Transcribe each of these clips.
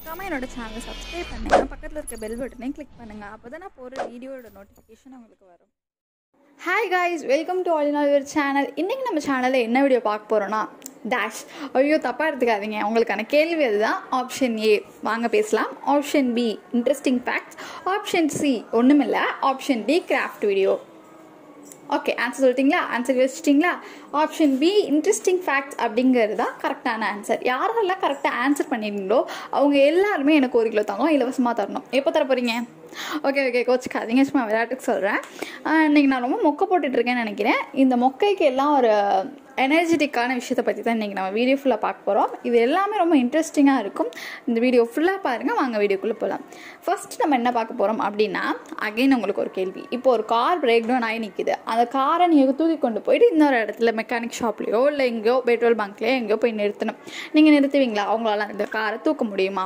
மறக்காமல் என்னோட சேனலை சப்ஸ்கிரைப் பண்ணுங்கள் பக்கத்தில் இருக்க பெல் பட்டனையும் கிளிக் பண்ணுங்கள் அப்போ தான் நான் போகிற வீடியோட நோட்டிஃபிகேஷன் உங்களுக்கு வரும் hi guys welcome to all in all your channel இன்றைக்கி நம்ம சேனலில் என்ன வீடியோ பார்க்க போகிறோன்னா டேஷ் ஐயோ தப்பாக எடுத்துக்காதீங்க உங்களுக்கான கேள்வி அதுதான் ஆப்ஷன் ஏ வாங்க பேசலாம் option B interesting facts option C ஒன்றுமில்லை option D craft video okay answer சொல்லிட்டீங்களா ஆன்சர் யோசிச்சிட்டிங்களா ஆப்ஷன் பி இன்ட்ரெஸ்டிங் ஃபேக்ட்ஸ் அப்படிங்கிறது தான் கரெக்டான ஆன்சர் யாரெல்லாம் கரெக்டாக ஆன்சர் பண்ணிடுங்களோ அவங்க எல்லாருமே எனக்கு ஒரு கிலோ தங்கம் இலவசமாக தரணும் எப்போ தர போகிறீங்க ஓகே ஓகே கோச்சுக்காதீங்க சும்மா விளையாட்டுக்கு சொல்கிறேன் இன்றைக்கி நான் ரொம்ப மொக்கை போட்டுட்ருக்கேன்னு நினைக்கிறேன் இந்த மொக்கைக்கு எல்லாம் ஒரு எனர்ஜெட்டிக்கான விஷயத்தை பற்றி தான் இன்றைக்கி நம்ம வீடியோ ஃபுல்லாக பார்க்க போகிறோம் இது எல்லாமே ரொம்ப இன்ட்ரெஸ்டிங்காக இருக்கும் இந்த வீடியோ ஃபுல்லாக பாருங்கள் வாங்க வீடியோக்குள்ளே போகலாம் ஃபர்ஸ்ட் நம்ம என்ன பார்க்க போகிறோம் அப்படின்னா அகைன் உங்களுக்கு ஒரு கேள்வி இப்போ ஒரு கார் பிரேக் டவுன் ஆகி நிற்கிது அந்த காரை நீங்கள் தூக்கி கொண்டு போயிட்டு இன்னொரு இடத்துல மெக்கானிக் ஷாப்லேயோ இல்லை எங்கேயோ பெட்ரோல் பங்க்லேயோ எங்கேயோ போய் நிறுத்தணும் நீங்கள் நிறுத்துவீங்களா அவங்களால அந்த காரை தூக்க முடியுமா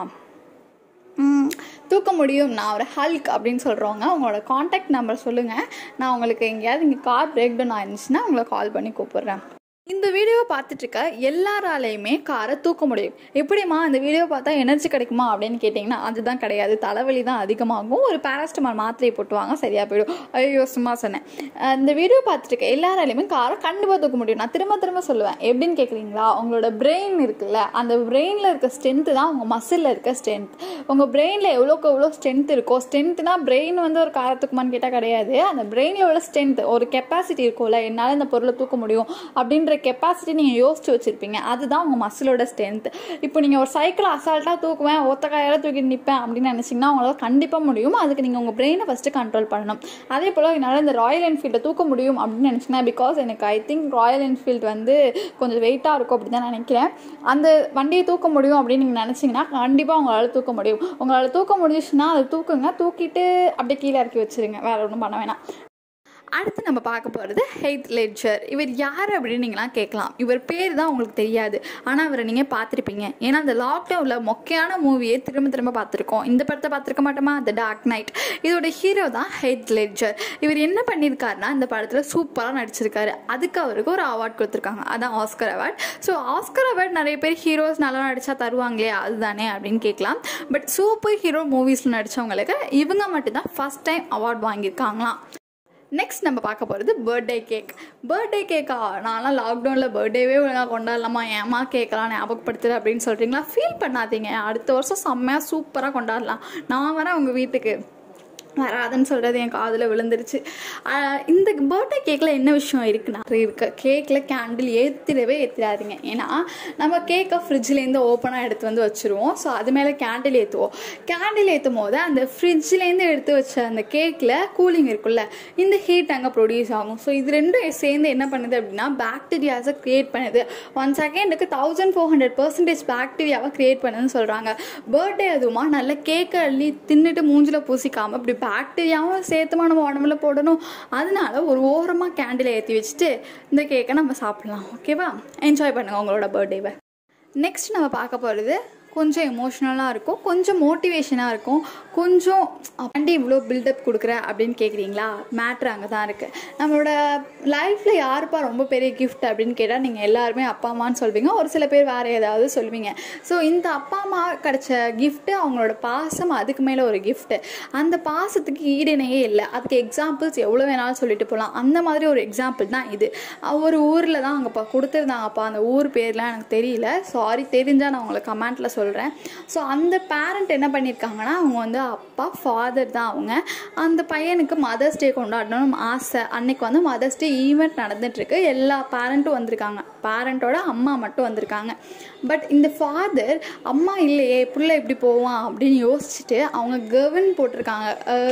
ம், தூக்க முடியும் நான் ஒரு ஹல்க் அப்படின்னு சொல்கிறவங்க உங்களோட காண்டாக்ட் நம்பர் சொல்லுங்கள் நான் உங்களுக்கு எங்கேயாவது இங்கே கார் பிரேக் டவுன் ஆயிருந்துச்சுன்னா உங்களை கால் பண்ணி கூப்பிட்றேன் இந்த வீடியோவை பார்த்துட்டு இருக்க எல்லாராலையுமே காரை தூக்க முடியும் எப்படிம்மா இந்த வீடியோ பார்த்தா எனர்ஜி கிடைக்குமா அப்படின்னு கேட்டிங்கன்னா அதுதான் கிடையாது தலைவலி தான் அதிகமாகும் ஒரு பேராஸ்டமால் மாத்திரையை போட்டுவாங்க சரியாக போயிடும் ஐயோ சும்மா சொன்னேன் அஹ் இந்த வீடியோ பார்த்துட்டு இருக்க எல்லாராலையுமே காரை கண்டிப்பாக தூக்க முடியும் நான் திரும்ப திரும்ப சொல்லுவேன் எப்படின்னு கேட்குறீங்களா உங்களோட பிரெயின் இருக்குல்ல அந்த பிரெயினில் இருக்க ஸ்ட்ரென்த்து தான் உங்கள் மசிலில் இருக்க ஸ்ட்ரென்த் உங்கள் பிரெயினில் எவ்வளோக்கு எவ்வளோ ஸ்ட்ரென்த் இருக்கோ ஸ்ட்ரென்த்னா பிரெயின் வந்து ஒரு காரை தூக்குமான்னு கேட்டால் கிடையாது அந்த பிரெயினில் உள்ள ஸ்ட்ரென்த் ஒரு கெப்பாசிட்டி இருக்கும்ல என்னால் இந்த பொருளை தூக்க முடியும் அப்படின்ற கெப்பாசிட்டி நீங்கள் யோசிச்சு வச்சுருப்பீங்க அதுதான் உங்கள் மசிலோட ஸ்ட்ரென்த் இப்போ நீங்கள் ஒரு சைக்கிள் அசால்ட்டாக தூக்குவேன் ஒத்த கையால் தூக்கி நிற்பேன் அப்படின்னு நினச்சிங்கன்னா உங்களால் கண்டிப்பாக முடியும் அதுக்கு நீங்கள் உங்கள் பிரெயினை ஃபஸ்ட்டு கண்ட்ரோல் பண்ணணும் அதே போல் என்னால் இந்த ராயல் என்ஃபீல்டை தூக்க முடியும் அப்படின்னு நினச்சிங்கன்னா பிகாஸ் எனக்கு ஐ திங்க் ராயல் என்ஃபீல்டு வந்து கொஞ்சம் வெயிட்டாக இருக்கும் அப்படி தான் நினைக்கிறேன் அந்த வண்டியை தூக்க முடியும் அப்படின்னு நீங்கள் நினச்சிங்கன்னா கண்டிப்பாக உங்களால் தூக்க முடியும் உங்களால் தூக்க முடிஞ்சிச்சுன்னா அதை தூக்குங்க தூக்கிட்டு அப்படியே கீழே இறக்கி வச்சிருங்க வேறு ஒன்றும் பண்ண வேணாம் அடுத்து நம்ம பார்க்க போகிறது ஹெய்த் லெட்ஜர் இவர் யார் அப்படின்னு நீங்களாம் கேட்கலாம் இவர் பேர் தான் உங்களுக்கு தெரியாது ஆனால் இவரை நீங்கள் பார்த்துருப்பீங்க ஏன்னா அந்த லாக்டவுனில் மொக்கையான மூவியை திரும்ப திரும்ப பார்த்துருக்கோம் இந்த படத்தை பார்த்துருக்க மாட்டோமா த டார்க் நைட் இதோட ஹீரோ தான் ஹெய்த் லெட்ஜர் இவர் என்ன பண்ணியிருக்காருன்னா இந்த படத்தில் சூப்பராக நடிச்சிருக்காரு அதுக்கு அவருக்கு ஒரு அவார்ட் கொடுத்துருக்காங்க அதான் Oscar award so Oscar award நிறைய பேர் ஹீரோஸ் நல்லா நடித்தா தருவாங்களே அதுதானே அப்படின்னு கேட்கலாம் பட் சூப்பர் ஹீரோ மூவிஸில் நடித்தவங்களுக்கு இவங்க மட்டும்தான் ஃபஸ்ட் டைம் அவார்ட் வாங்கியிருக்காங்களாம் நெக்ஸ்ட் நம்ம பார்க்க போகிறது பர்த்டே கேக் பர்த்டே கேக்கா நான்லாம் லாக்டவுனில் பர்த்டேவே ஒழுங்காக கொண்டாடலாமா ஏமா கேட்கலாம் ஞாபகப்படுத்துது அப்படின்னு சொல்கிறீங்களா ஃபீல் பண்ணாதீங்க அடுத்த வருஷம் செம்மையாக சூப்பராக கொண்டாடலாம் நான் வரேன் உங்கள் வீட்டுக்கு வராதுன்னு சொல்கிறது என் காதில் விழுந்துருச்சு ஆஹ் இந்த பர்த்டே கேக்கில் என்ன விஷயம் இருக்குன்னா இருக்கு கேக்கில் கேண்டில் ஏற்றிடவே ஏற்றிடாதீங்க ஏன்னா நம்ம கேக்கை ஃப்ரிட்ஜ்லேருந்து ஓப்பனாக எடுத்து வந்து வச்சுருவோம் ஸோ அது மேலே கேண்டில் ஏற்றுவோம் கேண்டில் ஏற்றும் போது அந்த ஃப்ரிட்ஜ்லேருந்து எடுத்து வச்ச அந்த கேக்கில் கூலிங் இருக்குல்ல இந்த ஹீட் அங்கே ப்ரொடியூஸ் ஆகும் ஸோ இது ரெண்டும் சேர்ந்து என்ன பண்ணுது அப்படின்னா பாக்டீரியாஸை க்ரியேட் பண்ணுது ஒன் செகண்டுக்கு தௌசண்ட் ஃபோர் ஹண்ட்ரட் பர்சன்டேஜ் பாக்டீரியாவை க்ரியேட் பண்ணுதுன்னு சொல்கிறாங்க பர்த்டே அதுவுமா நல்ல கேக்கை அள்ளி தின்னுட்டு மூஞ்சில் பூசிக்காமல் இப்படி பாக்டீரியாவும் சேர்த்துமா நம்ம உடம்புல போடணும் அதனால ஒரு ஓரமாக கேண்டில் ஏற்றி வச்சுட்டு இந்த கேக்கை நம்ம சாப்பிடலாம் ஓகேவா என்ஜாய் பண்ணுங்கள் உங்களோட பர்த்டேவை நெக்ஸ்ட் நம்ம பார்க்க போகிறது கொஞ்சம் எமோஷ்னலாக இருக்கும் கொஞ்சம் மோட்டிவேஷனாக இருக்கும் கொஞ்சம் வண்டி இவ்வளோ பில்டப் கொடுக்குற அப்படின்னு கேட்குறீங்களா மேட்ரு அங்கே தான் இருக்குது நம்மளோட லைஃப்பில் யாருப்பா ரொம்ப பெரிய கிஃப்ட் அப்படின்னு கேட்டால் நீங்கள் எல்லாருமே அப்பா அம்மான்னு சொல்வீங்க ஒரு சில பேர் வேறு ஏதாவது சொல்லுவீங்க ஸோ இந்த அப்பா அம்மா கிடச்ச கிஃப்ட்டு அவங்களோட பாசம் அதுக்கு மேலே ஒரு கிஃப்ட்டு அந்த பாசத்துக்கு ஈடிணையே இல்லை அதுக்கு எக்ஸாம்பிள்ஸ் எவ்வளோ வேணாலும் சொல்லிட்டு போகலாம் அந்த மாதிரி ஒரு எக்ஸாம்பிள் தான் இது ஒரு ஊரில் தான் அங்கேப்பா கொடுத்துருந்தாங்கப்பா அந்த ஊர் பேர்லாம் எனக்கு தெரியல சாரி தெரிஞ்சால் நான் உங்களுக்கு கமெண்ட்டில் சொல்கிறேன் ஸோ அந்த பேரண்ட் என்ன பண்ணியிருக்காங்கன்னா அவங்க வந்து அப்பா ஃபாதர் தான் அவங்க அந்த பையனுக்கு மதர்ஸ் டே கொண்டாடணும் ஆசை அன்னைக்கு வந்து மதர்ஸ் டே ஈவெண்ட் நடந்துட்டுருக்கு எல்லா பேரண்ட்டும் வந்திருக்காங்க பேரண்ட்டோட அம்மா மட்டும் வந்திருக்காங்க பட் இந்த ஃபாதர் அம்மா இல்லையே பிள்ளை எப்படி போவான் அப்படின்னு யோசிச்சுட்டு அவங்க கவன் போட்டிருக்காங்க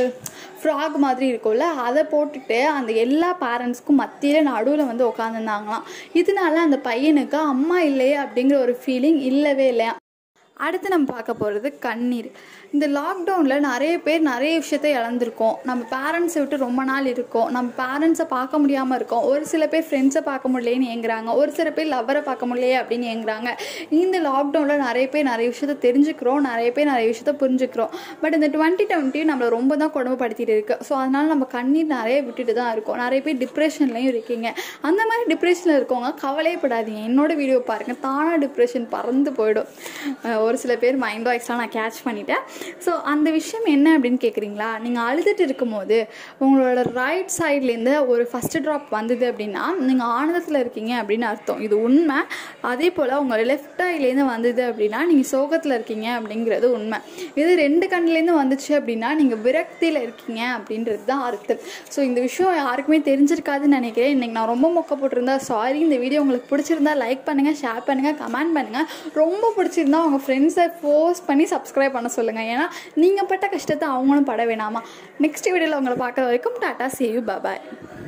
ஃப்ராக் மாதிரி இருக்கும்ல அதை போட்டுட்டு அந்த எல்லா பேரண்ட்ஸ்க்கும் மத்தியில் நடுவில் வந்து உட்காந்துருந்தாங்களாம் இதனால அந்த பையனுக்கு அம்மா இல்லையே அப்படிங்கிற ஒரு ஃபீலிங் இல்லவே இல்லையா அடுத்து நம்ம பார்க்க போகிறது கண்ணீர் இந்த லாக்டவுனில் நிறைய பேர் நிறைய விஷயத்த இழந்திருக்கோம் நம்ம பேரண்ட்ஸை விட்டு ரொம்ப நாள் இருக்கோம் நம்ம பேரண்ட்ஸை பார்க்க முடியாமல் இருக்கோம் ஒரு சில பேர் ஃப்ரெண்ட்ஸை பார்க்க முடியலேன்னு ஏங்குறாங்க ஒரு சில பேர் லவ்வரை பார்க்க முடியலையே அப்படின்னு ஏங்குறாங்க இந்த லாக்டவுனில் நிறைய பேர் நிறைய விஷயத்த தெரிஞ்சுக்கிறோம் நிறைய பேர் நிறைய விஷயத்த புரிஞ்சுக்கிறோம் பட் இந்த டுவெண்ட்டி டுவெண்ட்டி நம்மளை ரொம்ப தான் கொடுமைப்படுத்திட்டு இருக்கு ஸோ அதனால நம்ம கண்ணீர் நிறைய விட்டுட்டு தான் இருக்கோம் நிறைய பேர் டிப்ரெஷன்லையும் இருக்கீங்க அந்த மாதிரி டிப்ரெஷனில் இருக்கவங்க கவலையப்படாதீங்க என்னோட வீடியோ பாருங்கள் தானாக டிப்ரெஷன் பறந்து போயிடும் அஹ் ஒரு சில பேர் மைண்ட் வாய்ஸ்லாம் நான் கேட்ச் பண்ணிட்டேன் ஸோ அந்த விஷயம் என்ன அப்படின்னு கேட்குறீங்களா நீங்கள் அழுதுட்டு இருக்கும்போது உங்களோட ரைட் சைட்லேருந்து ஒரு ஃபஸ்ட்டு ட்ராப் வந்தது அப்படின்னா நீங்கள் ஆனந்தத்தில் இருக்கீங்க அப்படின்னு அர்த்தம் இது உண்மை அதே போல் உங்கள் லெஃப்ட் ஐலேருந்து வந்தது அப்படின்னா நீங்கள் சோகத்தில் இருக்கீங்க அப்படிங்கிறது உண்மை இது ரெண்டு கண்ணுலேருந்து வந்துச்சு அப்படின்னா நீங்கள் விரக்தியில் இருக்கீங்க அப்படின்றது தான் அர்த்தம் ஸோ இந்த விஷயம் யாருக்குமே தெரிஞ்சிருக்காதுன்னு நினைக்கிறேன் இன்றைக்கி நான் ரொம்ப மொக்க போட்டிருந்தா சாரி இந்த வீடியோ உங்களுக்கு பிடிச்சிருந்தா லைக் பண்ணுங்கள் ஷேர் பண்ணுங்கள் கமெண்ட் பண்ணுங்கள் ரொம்ப பிடிச்சிருந்தா உங்கள் ஃப்ரெண்ட்ஸை ஃபோர்ஸ் பண்ணி சப்ஸ்கிரைப் பண்ண சொல்லுங்கள் ஏன்னா நீங்கள் பட்ட கஷ்டத்தை அவங்களும் பட வேணாமா நெக்ஸ்ட் வீடியோவில் உங்களை பார்க்குற வரைக்கும் டாட்டா சேவ் பாய்